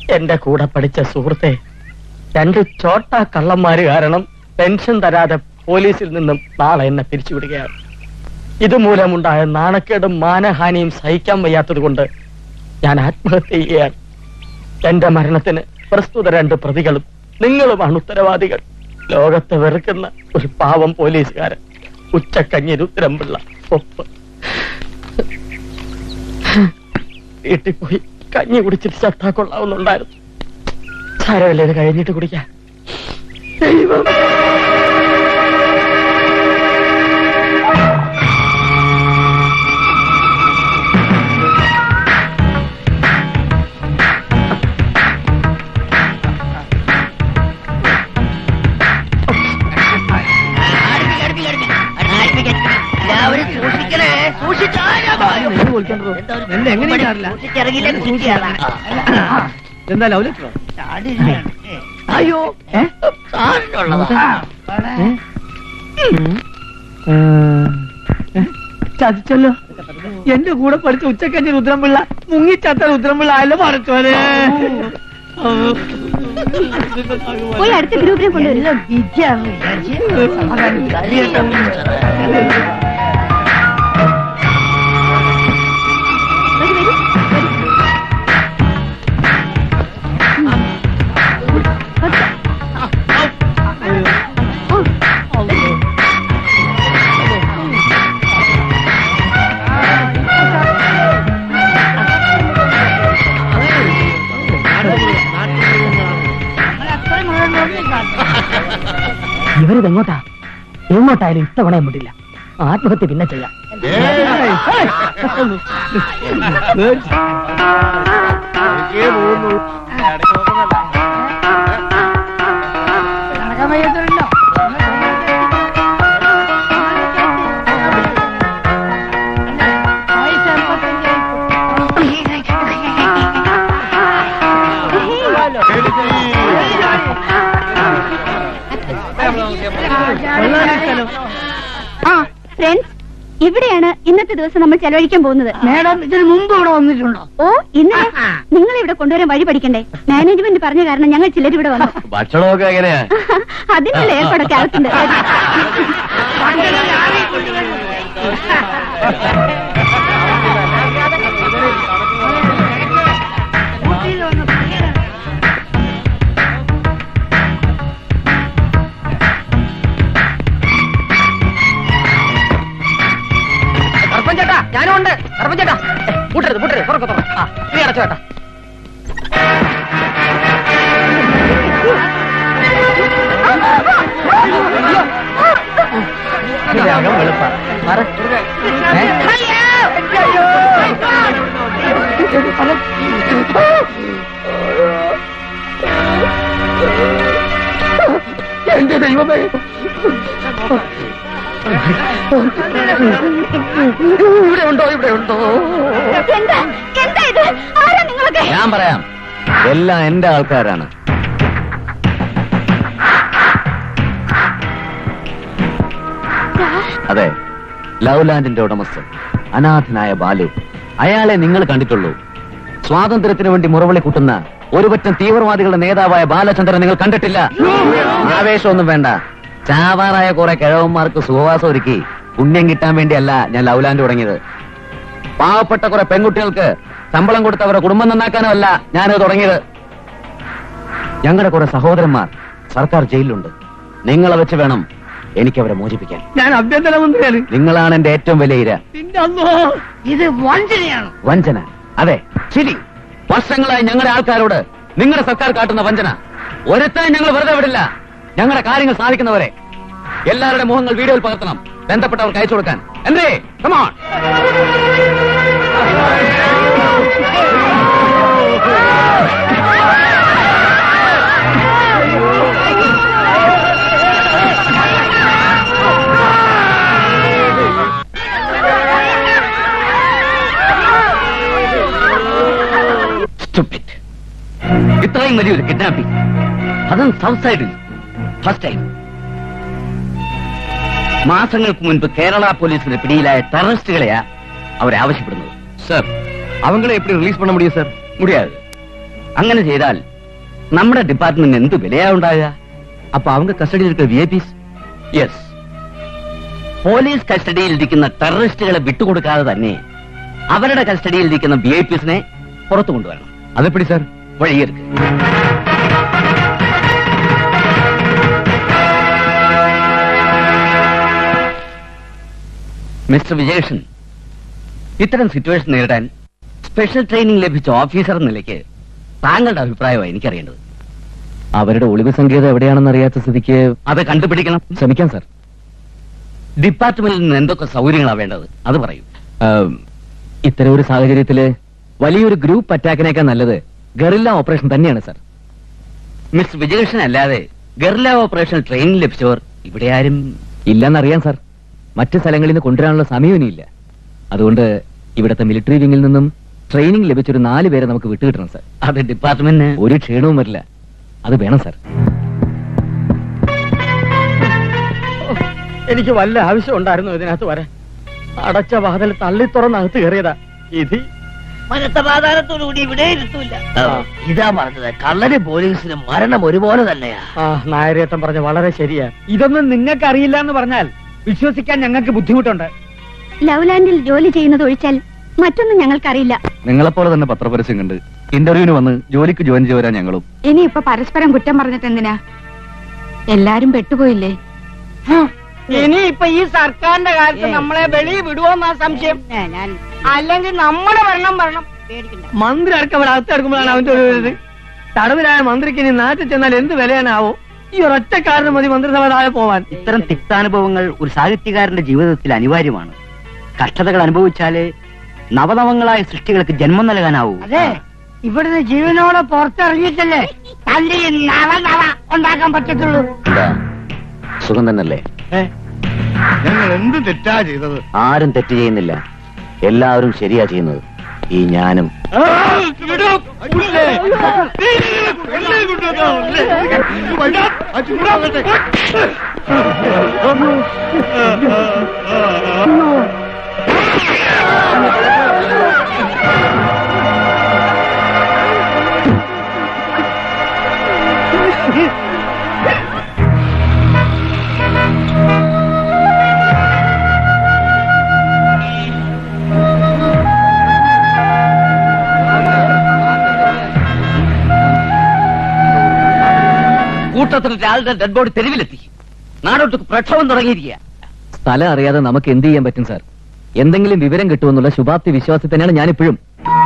എന്റെ കൂടെ പഠിച്ച സുഹൃത്തെ രണ്ട് ചോട്ട കള്ളന്മാര് കാരണം പെൻഷൻ തരാതെ പോലീസിൽ നിന്നും നാളെ എന്നെ പിരിച്ചുവിടുകയാണ് ഇതുമൂലമുണ്ടായ നാണക്കേടും മാനഹാനിയും സഹിക്കാൻ വയ്യാത്തത് കൊണ്ട് ഞാൻ ആത്മഹത്യ ചെയ്യുകയാണ് എന്റെ മരണത്തിന് പ്രസ്തുത രണ്ട് പ്രതികളും നിങ്ങളുമാണ് ഉത്തരവാദികൾ ലോകത്തെ വെറുക്കുന്ന ഒരു പാവം പോലീസുകാരൻ ഉച്ചക്കഞ്ഞി രുദ്രംപിള്ള ഒപ്പ് വീട്ടിൽ പോയി കഞ്ഞി കുടിച്ചിട്ട് ചത്താ കൊള്ളാവുന്നുണ്ടായിരുന്നു സാരമല്ലേ ഇത് കഴിഞ്ഞിട്ട് കുടിക്കാം ദൈവം എല്ലാവരും സൂക്ഷിക്കണേ സൂക്ഷിച്ചിറങ്ങില്ല എന്താ ലവ് ലെറ്ററോ അയ്യോ ചതിച്ചല്ലോ എന്റെ കൂടെ പഠിച്ച ഉച്ചക്കഞ്ഞി രുദ്രംപിള്ള മുങ്ങിച്ചത്ത രുദ്രംപിള്ള അല്ല പറച്ചോനെ പോയി അടുത്ത ഗ്രൂപ്പിനെ കൊണ്ടുവരും ഇവരിതെങ്ങോട്ടാ എങ്ങോട്ടായാലും ഇത്തവണ മുട്ടില്ല ആത്മഹത്യ പിന്നെ ചെയ്യാം ആ ഫ്രണ്ട്സ് ഇവിടെയാണ് ഇന്നത്തെ ദിവസം നമ്മൾ ചെലവഴിക്കാൻ പോകുന്നത് മേഡം ഇതിന് മുമ്പ് ഇവിടെ വന്നിട്ടുണ്ടോ ഓ ഇന്നലെ നിങ്ങൾ ഇവിടെ കൊണ്ടുവരാൻ വഴി പഠിക്കണ്ടേ മാനേജ്മെന്റ് പറഞ്ഞ കാരണം ഞങ്ങൾ ചിലർ ഇവിടെ വന്നു ഭക്ഷണമൊക്കെ എങ്ങനെയാ അതിനുള്ള ഏർപ്പാടൊക്കെ അകത്തുണ്ട് കറുപ്പൻ ചേട്ടാ ഞാനും ഉണ്ട് കറുപ്പൻ ചേട്ടാ കൂട്ടരുത് കൂട്ടരുത് തുറക്ക തുറക്ക ആ നീ അടച്ചു ചേട്ടാ ഇതിനകം വെളുപ്പ പറ. ഏ? എന്റെ ദൈവമേ ഇവിടെ ഉണ്ടോ ഇവിടെ ഉണ്ടോ എന്താ എന്താ ഇത് ആരാ നിങ്ങളൊക്കെ ഞാൻ പറയാം എല്ലാം എന്റെ ആൾക്കാരാണ് അതെ ലവ് ലാൻഡിന്റെ ഉടമസ്ഥൻ അനാഥനായ ബാലു അയാളെ നിങ്ങൾ കണ്ടിട്ടുള്ളൂ സ്വാതന്ത്ര്യത്തിന് വേണ്ടി മുറവിളി കൂട്ടുന്ന ഒരുപറ്റം തീവ്രവാദികളുടെ നേതാവായ ബാലചന്ദ്രൻ നിങ്ങൾ കണ്ടിട്ടില്ല ആവേശമൊന്നും വേണ്ട ചാവാറായ കുറെ കിഴവന്മാർക്ക് സുഖവാസം ഒരുക്കി പുണ്യം കിട്ടാൻ വേണ്ടിയല്ല ഞാൻ ലവ് ലാൻഡ് തുടങ്ങിയത് പാവപ്പെട്ട കുറെ പെൺകുട്ടികൾക്ക് ശമ്പളം കൊടുത്ത് അവരുടെ കുടുംബം നന്നാക്കാനോ അല്ല ഞാനത് തുടങ്ങിയത് ഞങ്ങളുടെ കുറെ സഹോദരന്മാർ സർക്കാർ ജയിലിലുണ്ട് നിങ്ങളെ വെച്ച് വേണം എനിക്ക് അവരെ മോചിപ്പിക്കാൻ ഞാൻ ആഭ്യന്തരമന്ത്രിയാണ് നിങ്ങളാണ് എന്റെ ഏറ്റവും വലിയ ഇര പിന്നെ അന്നോ ഇത് വഞ്ചനയാണ് വഞ്ചന അതെ ശരി വർഷങ്ങളായി ഞങ്ങളുടെ ആൾക്കാരോട് നിങ്ങളുടെ സർക്കാർ കാട്ടുന്ന വഞ്ചന ഒരുത്താൻ ഞങ്ങൾ വെറുതെ വിടില്ല ഞങ്ങളുടെ കാര്യങ്ങൾ സാധിക്കുന്നവരെ എല്ലാവരുടെ മുഖങ്ങൾ വീഡിയോയിൽ പകർത്തണം ബന്ധപ്പെട്ടവർക്ക് അയച്ചു കൊടുക്കാൻ എന്തേ കമോൺ Stupid. ഇത്രയും വലിയൊരു കിഡ്നാപ്പിംഗ് അതും സൗത്ത് സൈഡിൽ ഫസ്റ്റ് ടൈം മാസങ്ങൾക്ക് മുൻപ് കേരള പോലീസിന്റെ പിടിയിലായ ടെററിസ്റ്റുകളെയാ അവരെ ആവശ്യപ്പെടുന്നത് സർ അവങ്ങളെ എപ്പി റിലീസ് பண்ண முடியும் சார் முடியாது അങ്ങനെ ചെയ്താൽ നമ്മുടെ ഡിപ്പാർട്ട്മെന്റ് എന്ത് വിലയാ ഉണ്ടാകുക അപ്പൊ அவங்க കസ്റ്റഡിയിൽ ഇരിക്കുന്ന V I Ps yes police കസ്റ്റഡിയിൽ ഇരിക്കുന്ന ടെററിസ്റ്റുകളെ വിട്ടുകൊടുക്കാതെ തന്നെ അവരുടെ കസ്റ്റഡിയിൽ ഇരിക്കുന്ന വി ഐ പിസിനെ പുറത്തു കൊണ്ടുവരണം അതെപ്പടി സാർ വഴിയെടുക്ക് മിസ്റ്റർ വിജയകൃഷ്ണൻ ഇത്തരം സിറ്റുവേഷൻ നേരിടാൻ സ്പെഷ്യൽ ട്രെയിനിങ് ലഭിച്ച ഓഫീസർ എന്ന നിലയ്ക്ക് താങ്കളുടെ അഭിപ്രായമാണ് എനിക്കറിയേണ്ടത് അവരുടെ ഒളിവ് സങ്കേതം എവിടെയാണെന്ന് അറിയാത്ത സ്ഥിതിക്ക് അത് കണ്ടുപിടിക്കണം ശ്രമിക്കാം സാർ ഡിപ്പാർട്ട്മെന്റിൽ നിന്ന് എന്തൊക്കെ സൗകര്യങ്ങളാണ് വേണ്ടത് അത് പറയൂ ആം, ഇത്തരം ഒരു സാഹചര്യത്തില് വലിയൊരു ഗ്രൂപ്പ് അറ്റാക്കിനേക്കാൾ നല്ലത് ഗറില്ല ഓപ്പറേഷൻ തന്നെയാണ് സാർ മിസ്റ്റർ വിജയകൃഷ്ണൻ അല്ലാതെ ഗർല ഓപ്പറേഷൻ ട്രെയിനിങ് ലഭിച്ചവർ ഇവിടെ ആരും ഇല്ലെന്നറിയാം സാർ മറ്റ് സ്ഥലങ്ങളിൽ നിന്ന് കൊണ്ടുവരാനുള്ള സമയം ഇനിയില്ല അതുകൊണ്ട് ഇവിടുത്തെ മിലിറ്ററി വിങ്ങിൽ നിന്നും ട്രെയിനിങ് ലഭിച്ചൊരു നാല് പേരെ നമുക്ക് വിട്ടുകിട്ടണം സാർ അത് ഡിപ്പാർട്ട്മെന്റിന് ഒരു ക്ഷീണവും വരില്ല അത് വേണം സാർ എനിക്ക് വല്ല ആവശ്യം ഉണ്ടായിരുന്നു ഇതിനകത്ത് വരാൻ അടച്ച വാതിൽ തള്ളി തുറന്നകത്ത് കയറിയതാ ഇത് മനസ്സമാധാനത്തോടുകൂടി ഇവിടെ ഇരുത്തൂല ഇതാ പറഞ്ഞത് കള്ളന് പോലീസിന് മരണം ഒരുപോലെ തന്നെയാ ആ നായരേട്ടൻ പറഞ്ഞ വളരെ ശരിയാ ഇതൊന്നും നിങ്ങൾക്ക് അറിയില്ല എന്ന് പറഞ്ഞാൽ വിശ്വസിക്കാൻ ഞങ്ങൾക്ക് ബുദ്ധിമുട്ടുണ്ട് ലവ്ലാൻഡിൽ ജോലി ചെയ്യുന്നത് ഒഴിച്ചാൽ മറ്റൊന്നും ഞങ്ങൾക്കറിയില്ല നിങ്ങളെപ്പോലെ തന്നെ പത്രപരസ്യം കണ്ട് ഇന്റർവ്യൂവിന് വന്ന് ജോലിക്ക് ജോയിൻ ചെയ്വരാൻ ഞങ്ങളും ഇനിയിപ്പൊ പരസ്പരം കുറ്റം പറഞ്ഞിട്ട് എന്തിനാ എല്ലാരും പെട്ടുപോയില്ലേ ഇനി ഇപ്പൊ ഈ സർക്കാരിന്റെ കാലത്ത് നമ്മളെ വെളിയിൽ വിടുവോന്നാ സംശയം അല്ലെങ്കിൽ നമ്മളെ വരണം വരണം മന്ത്രി അടക്കം അവിടെ അകത്ത് കിടക്കുമ്പോഴാണ് അവന്റെ ഒരു ഇത് തടവിലായ മന്ത്രിക്ക് ഇനി നാട്ടിൽ ചെന്നാൽ എന്ത് വിലയാണാവോ ഈ ഒരൊറ്റ കാരണം മതി മന്ത്രിസഭ താഴെ പോവാൻ ഇത്തരം തിക്താനുഭവങ്ങൾ ഒരു സാഹിത്യകാരന്റെ ജീവിതത്തിൽ അനിവാര്യമാണ് കഷ്ടതകൾ അനുഭവിച്ചാലേ നവനവങ്ങളായ സൃഷ്ടികൾക്ക് ജന്മം നൽകാനാവൂ അതെ ഇവിടുന്ന് ജീവനോടെ പുറത്തിറങ്ങിയിട്ടല്ലേ തന്റെ ഈ നവ നവ ഉണ്ടാക്കാൻ പറ്റത്തുള്ളൂ എന്താ സുഖം തന്നല്ലേ ഞങ്ങൾ എന്ത് തെറ്റാ ചെയ്തത് ആരും തെറ്റ് ചെയ്യുന്നില്ല എല്ലാവരും ശരിയാ ചെയ്യുന്നത് ഈ ഞാനും കൂട്ടത്തിൽ ഒരാളുടെ ഡെഡ് ബോഡി തെരുവിലെത്തി നാടോട്ട് പ്രക്ഷോഭം തുടങ്ങിയിരിക്കുക സ്ഥലം അറിയാതെ നമുക്ക് എന്ത് ചെയ്യാൻ പറ്റും സാർ എന്തെങ്കിലും വിവരം കിട്ടുമെന്നുള്ള ശുഭാപ്തി വിശ്വാസത്തിൽ തന്നെയാണ് ഞാനിപ്പോഴും